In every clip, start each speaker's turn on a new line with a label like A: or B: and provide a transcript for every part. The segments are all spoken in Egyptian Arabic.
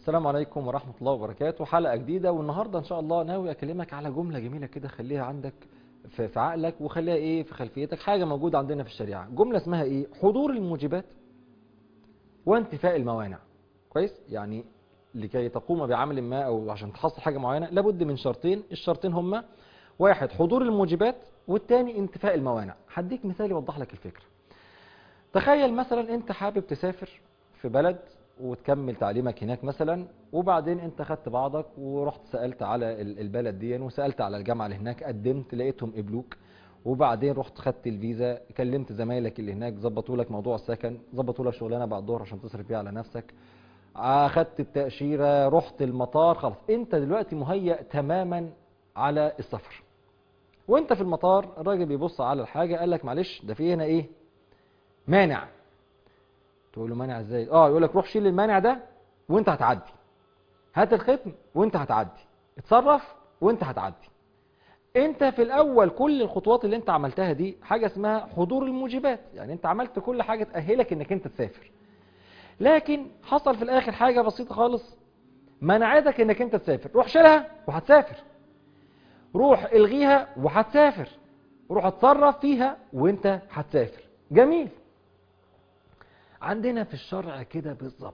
A: السلام عليكم ورحمة الله وبركاته حلقة جديدة والنهاردة إن شاء الله ناوي أكلمك على جملة جميلة كده خليها عندك في في عقلك وخليها إيه في خلفيتك حاجة موجودة عندنا في الشريعة جملة اسمها إيه حضور الموجبات وانتفاء الموانع كويس يعني لكي تقوم بعمل ما أو عشان تحصل حاجة معينة لابد من شرطين الشرطين هما واحد حضور الموجبات والتاني انتفاء الموانع هديك مثال يوضح لك الفكرة تخيل مثلا انت حابب تسافر في بلد وتكمل تعليمك هناك مثلا وبعدين انت خدت بعضك ورحت سألت على ال- البلد دي وسألت على الجامعة اللي هناك قدمت لقيتهم قبلوك وبعدين رحت خدت الفيزا كلمت زمايلك اللي هناك ظبطوا لك موضوع السكن ظبطوا لك شغلانه بعد الظهر عشان تصرف بيها على نفسك اخدت التأشيرة رحت المطار خلاص انت دلوقتي مهيأ تماما على السفر وانت في المطار الراجل بيبص على الحاجة قال لك معلش ده في هنا ايه مانع تقول له مانع ازاي اه يقول لك روح شيل المانع ده وانت هتعدي هات الختم وانت هتعدي اتصرف وانت هتعدي انت في الاول كل الخطوات اللي انت عملتها دي حاجة اسمها حضور الموجبات يعني انت عملت كل حاجة تأهلك انك انت تسافر لكن حصل في الاخر حاجة بسيطة خالص منعتك انك انت تسافر روح شيلها وهتسافر روح الغيها وهتسافر روح اتصرف فيها وانت هتسافر جميل عندنا في الشرع كده بالظبط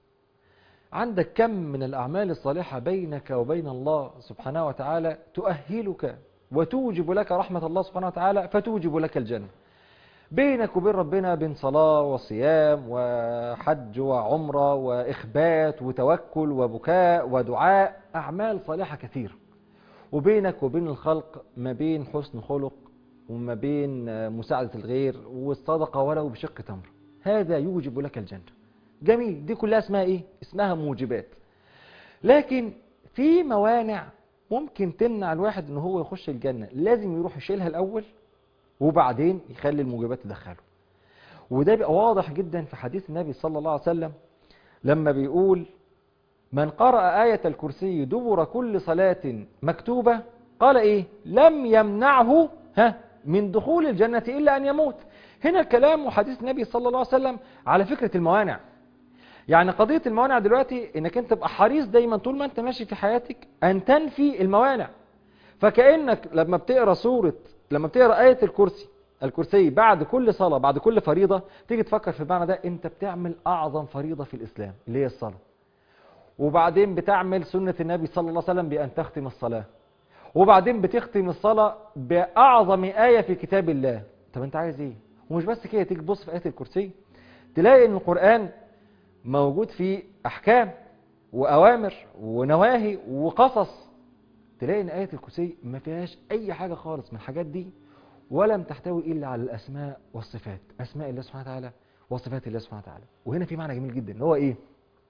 A: عندك كم من الأعمال الصالحة بينك وبين الله سبحانه وتعالى تؤهلك وتوجب لك رحمة الله سبحانه وتعالى فتوجب لك الجنة بينك وبين ربنا بين صلاة وصيام وحج وعمرة وإخبات وتوكل وبكاء ودعاء أعمال صالحة كثيرة وبينك وبين الخلق ما بين حسن خلق وما بين مساعدة الغير والصدقة ولو بشق تمر هذا يوجب لك الجنة جميل دي كلها اسمها ايه اسمها موجبات لكن في موانع ممكن تمنع الواحد ان هو يخش الجنة لازم يروح يشيلها الاول وبعدين يخلي الموجبات تدخله وده بيبقى واضح جدا في حديث النبي صلى الله عليه وسلم لما بيقول من قرأ آية الكرسي دبر كل صلاة مكتوبة قال ايه لم يمنعه ها من دخول الجنة إلا أن يموت هنا الكلام وحديث النبي صلى الله عليه وسلم على فكرة الموانع يعني قضية الموانع دلوقتي انك انت تبقى حريص دايما طول ما انت ماشي في حياتك ان تنفي الموانع فكأنك لما بتقرأ سورة لما بتقرأ آية الكرسي الكرسي بعد كل صلاة بعد كل فريضة تيجي تفكر في المعنى ده انت بتعمل اعظم فريضة في الاسلام اللي هي الصلاة وبعدين بتعمل سنة النبي صلى الله عليه وسلم بأن تختم الصلاة وبعدين بتختم الصلاة بأعظم آية في كتاب الله طب انت عايز ايه ومش بس كده تيجي تبص في آية الكرسي تلاقي ان القرآن موجود فيه أحكام وأوامر ونواهي وقصص تلاقي ان آية الكرسي ما فيهاش أي حاجة خالص من الحاجات دي ولم تحتوي إلا على الأسماء والصفات أسماء الله سبحانه وتعالى وصفات الله سبحانه وتعالى وهنا في معنى جميل جدا هو إيه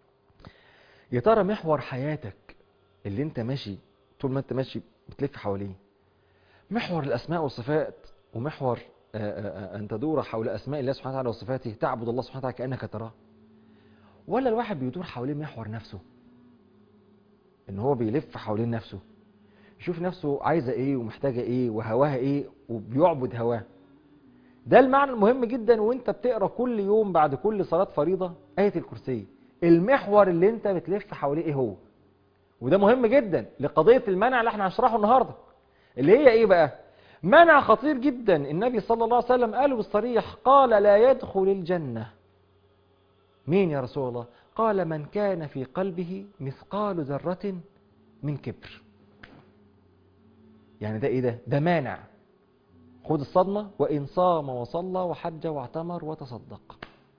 A: يا ترى محور حياتك اللي انت ماشي طول ما انت ماشي بتلف حواليه محور الأسماء والصفات ومحور أن تدور حول أسماء الله سبحانه وتعالى وصفاته تعبد الله سبحانه وتعالى كأنك تراه ولا الواحد بيدور حوالين محور نفسه ان هو بيلف حوالين نفسه يشوف نفسه عايزة ايه ومحتاجة ايه وهواها ايه وبيعبد هواه ده المعنى المهم جدا وانت بتقرأ كل يوم بعد كل صلاة فريضة آية الكرسي المحور اللي انت بتلف حواليه ايه هو وده مهم جدا لقضية المنع اللي احنا هنشرحه النهاردة اللي هي ايه بقى منع خطير جدا النبي صلى الله عليه وسلم قاله بالصريح قال لا يدخل الجنة مين يا رسول الله قال من كان في قلبه مثقال ذرة من كبر يعني ده ايه ده ده مانع خد الصدمة وإن صام وصلى وحج واعتمر وتصدق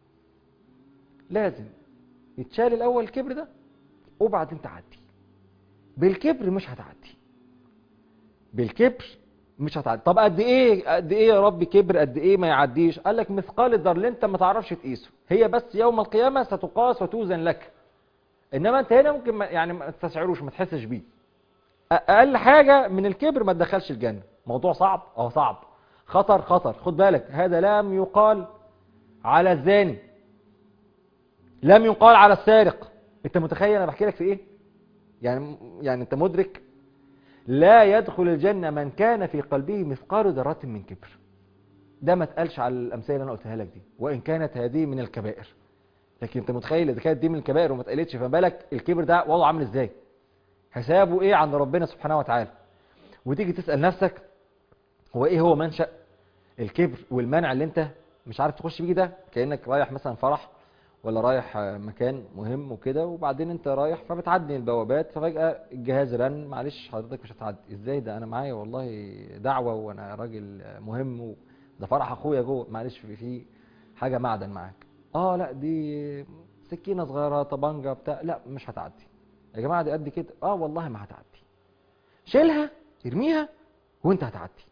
A: لازم يتشال الأول الكبر ده وبعدين تعدي بالكبر مش هتعدي بالكبر مش هتعدي طب قد ايه قد ايه يا رب كبر قد ايه ما يعديش قال لك مثقال الذر اللي انت ما تعرفش تقيسه هي بس يوم القيامه ستقاس وتوزن لك انما انت هنا ممكن ما يعني ما تستشعروش ما تحسش بيه اقل حاجه من الكبر ما تدخلش الجنه موضوع صعب اه صعب خطر خطر خد بالك هذا لم يقال على الزاني لم يقال على السارق انت متخيل انا بحكي لك في ايه يعني يعني انت مدرك لا يدخل الجنة من كان في قلبه مثقال ذرة من كبر ده ما اتقالش على الأمثلة اللي أنا قلتها لك دي وإن كانت هذه من الكبائر لكن انت متخيل اذا كانت دي من الكبائر وما اتقالتش فما بالك الكبر ده وضعه عامل ازاي حسابه ايه عند ربنا سبحانه وتعالى وتيجي تسال نفسك هو ايه هو منشا الكبر والمنع اللي انت مش عارف تخش بيه ده كانك رايح مثلا فرح ولا رايح آه، مكان مهم وكده وبعدين انت رايح فبتعدي البوابات ففجاه الجهاز رن معلش حضرتك مش هتعدي ازاي ده انا معايا والله دعوه وانا راجل مهم و... ده فرح اخويا جوه معلش في في حاجه معدن معاك اه لا دي سكينه صغيره طبنجه بتاع لا مش هتعدي يا جماعه دي قد كده اه والله ما هتعدي شيلها ارميها وانت هتعدي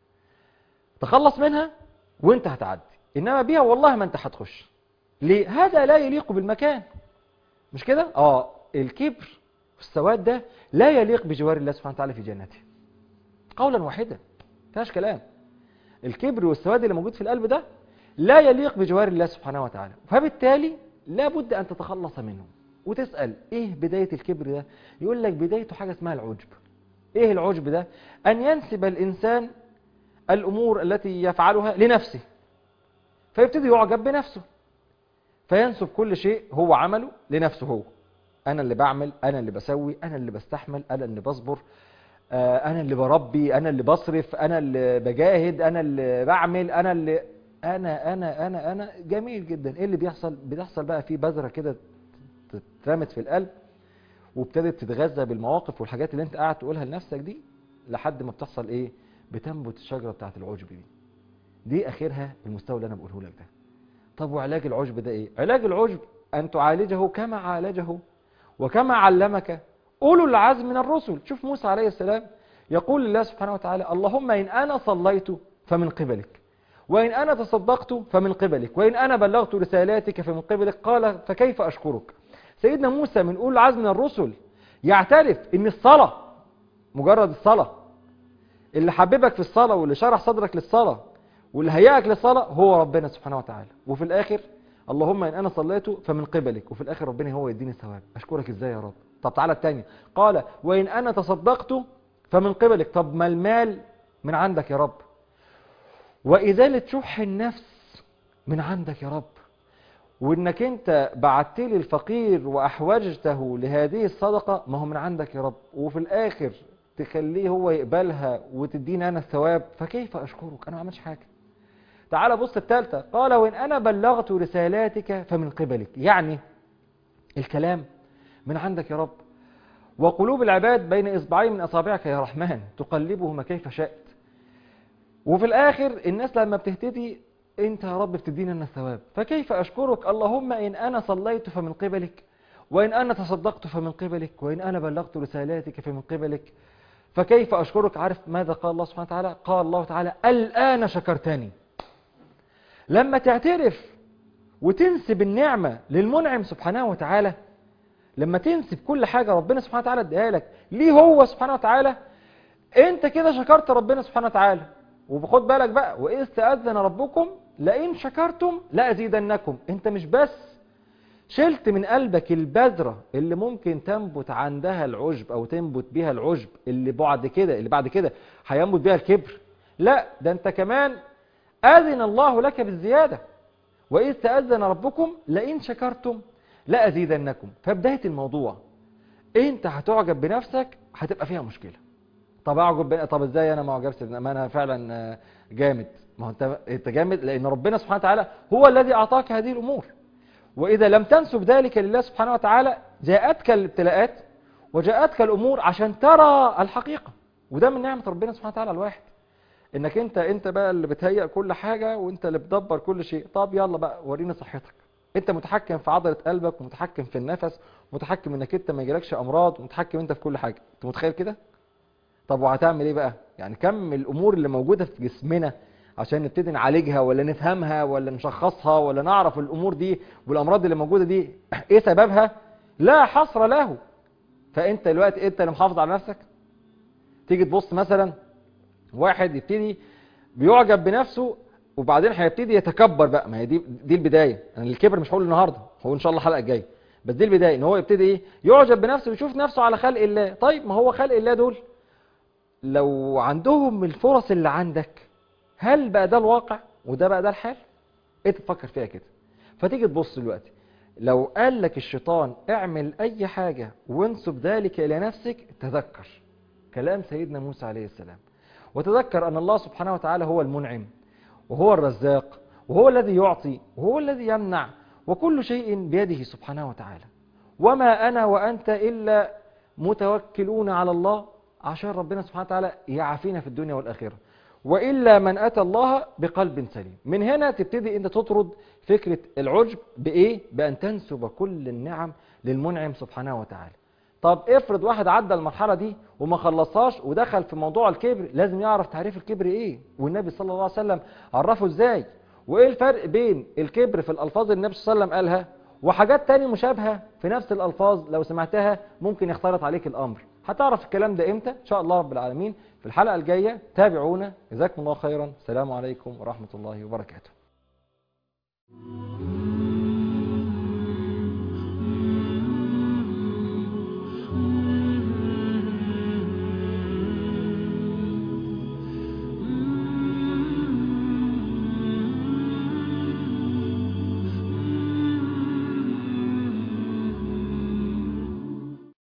A: تخلص منها وانت هتعدي انما بيها والله ما انت هتخش ليه هذا لا يليق بالمكان مش كده اه الكبر والسواد ده لا يليق بجوار الله سبحانه وتعالى في جنته قولا واحدا فيهاش كلام الكبر والسواد اللي موجود في القلب ده لا يليق بجوار الله سبحانه وتعالى فبالتالي لابد ان تتخلص منه وتسال ايه بدايه الكبر ده يقول لك بدايته حاجه اسمها العجب ايه العجب ده ان ينسب الانسان الامور التي يفعلها لنفسه فيبتدي يعجب بنفسه فينسب كل شيء هو عمله لنفسه هو انا اللي بعمل انا اللي بسوي انا اللي بستحمل انا اللي بصبر آه، انا اللي بربي انا اللي بصرف انا اللي بجاهد انا اللي بعمل انا اللي انا انا انا انا جميل جدا ايه اللي بيحصل بتحصل بقى في بذره كده اترمت في القلب وابتدت تتغذى بالمواقف والحاجات اللي انت قاعد تقولها لنفسك دي لحد ما بتحصل ايه بتنبت الشجره بتاعت العجب دي دي اخرها المستوى اللي انا بقوله لك ده طب وعلاج العجب ده ايه علاج العجب ان تعالجه كما عالجه وكما علمك اولو العزم من الرسل شوف موسى عليه السلام يقول لله سبحانه وتعالى اللهم ان انا صليت فمن قبلك وان انا تصدقت فمن قبلك وان انا بلغت رسالاتك فمن قبلك قال فكيف اشكرك سيدنا موسى من اولو العزم من الرسل يعترف ان الصلاه مجرد الصلاه اللي حببك في الصلاه واللي شرح صدرك للصلاه واللي هيئك للصلاه هو ربنا سبحانه وتعالى وفي الاخر اللهم ان انا صليت فمن قبلك وفي الاخر ربنا هو يديني الثواب اشكرك ازاي يا رب طب تعالى الثانيه قال وان انا تصدقت فمن قبلك طب ما المال من عندك يا رب وازاله شح النفس من عندك يا رب وانك انت بعت لي الفقير واحوجته لهذه الصدقه ما هو من عندك يا رب وفي الاخر تخليه هو يقبلها وتديني انا الثواب فكيف اشكرك انا ما عملتش حاجه تعال بص الثالثه قال وان انا بلغت رسالاتك فمن قبلك يعني الكلام من عندك يا رب وقلوب العباد بين اصبعين من اصابعك يا رحمن تقلبهما كيف شئت وفي الاخر الناس لما بتهتدي انت يا رب بتدينا لنا الثواب فكيف اشكرك اللهم ان انا صليت فمن قبلك وان انا تصدقت فمن قبلك وان انا بلغت رسالاتك فمن قبلك فكيف اشكرك عارف ماذا قال الله سبحانه وتعالى قال الله تعالى الان شكرتني لما تعترف وتنسب النعمه للمنعم سبحانه وتعالى لما تنسب كل حاجه ربنا سبحانه وتعالى اداها لك ليه هو سبحانه وتعالى انت كده شكرت ربنا سبحانه وتعالى وخد بالك بقى واذ تاذن ربكم لئن شكرتم لازيدنكم انت مش بس شلت من قلبك البذره اللي ممكن تنبت عندها العجب او تنبت بها العجب اللي بعد كده اللي بعد كده هينبت بها الكبر لا ده انت كمان اذن الله لك بالزياده واذ تاذن ربكم لئن شكرتم لازيدنكم فبدايه الموضوع انت هتعجب بنفسك هتبقى فيها مشكله طب اعجب بنا طب ازاي انا ما اعجبش ما انا فعلا آه، جامد ما هو انت انت جامد لان ربنا سبحانه وتعالى هو الذي اعطاك هذه الامور واذا لم تنسب ذلك لله سبحانه وتعالى جاءتك الابتلاءات وجاءتك الامور عشان ترى الحقيقه وده من نعمه ربنا سبحانه وتعالى على الواحد انك انت انت بقى اللي بتهيئ كل حاجه وانت اللي بتدبر كل شيء طب يلا بقى ورينا صحتك انت متحكم في عضله قلبك ومتحكم في النفس متحكم انك انت ما يجيلكش امراض ومتحكم انت في كل حاجه انت متخيل كده طب وهتعمل ايه بقى يعني كم الامور اللي موجوده في جسمنا عشان نبتدي نعالجها ولا نفهمها ولا نشخصها ولا نعرف الامور دي والامراض اللي موجوده دي ايه سببها لا حصر له فانت دلوقتي انت اللي محافظ على نفسك تيجي تبص مثلا واحد يبتدي بيعجب بنفسه وبعدين هيبتدي يتكبر بقى ما هي دي دي البدايه انا الكبر مش هقول النهارده هو ان شاء الله الحلقه الجايه بس دي البدايه ان هو يبتدي ايه يعجب بنفسه ويشوف نفسه على خلق الله طيب ما هو خلق الله دول لو عندهم الفرص اللي عندك هل بقى ده الواقع وده بقى ده الحال انت تفكر فيها كده فتيجي تبص دلوقتي لو قال لك الشيطان اعمل اي حاجة وانسب ذلك الى نفسك تذكر كلام سيدنا موسى عليه السلام وتذكر ان الله سبحانه وتعالى هو المنعم وهو الرزاق وهو الذي يعطي وهو الذي يمنع وكل شيء بيده سبحانه وتعالى وما انا وانت الا متوكلون على الله عشان ربنا سبحانه وتعالى يعافينا في الدنيا والاخره وإلا من أتى الله بقلب سليم من هنا تبتدي أنت تطرد فكرة العجب بإيه؟ بأن تنسب كل النعم للمنعم سبحانه وتعالى طب افرض واحد عدى المرحلة دي وما خلصهاش ودخل في موضوع الكبر لازم يعرف تعريف الكبر إيه والنبي صلى الله عليه وسلم عرفه إزاي وإيه الفرق بين الكبر في الألفاظ اللي النبي صلى الله عليه وسلم قالها وحاجات تانية مشابهة في نفس الألفاظ لو سمعتها ممكن يختلط عليك الأمر هتعرف الكلام ده إمتى إن شاء الله رب العالمين في الحلقة الجاية تابعونا جزاكم الله خيرا السلام عليكم ورحمة الله وبركاته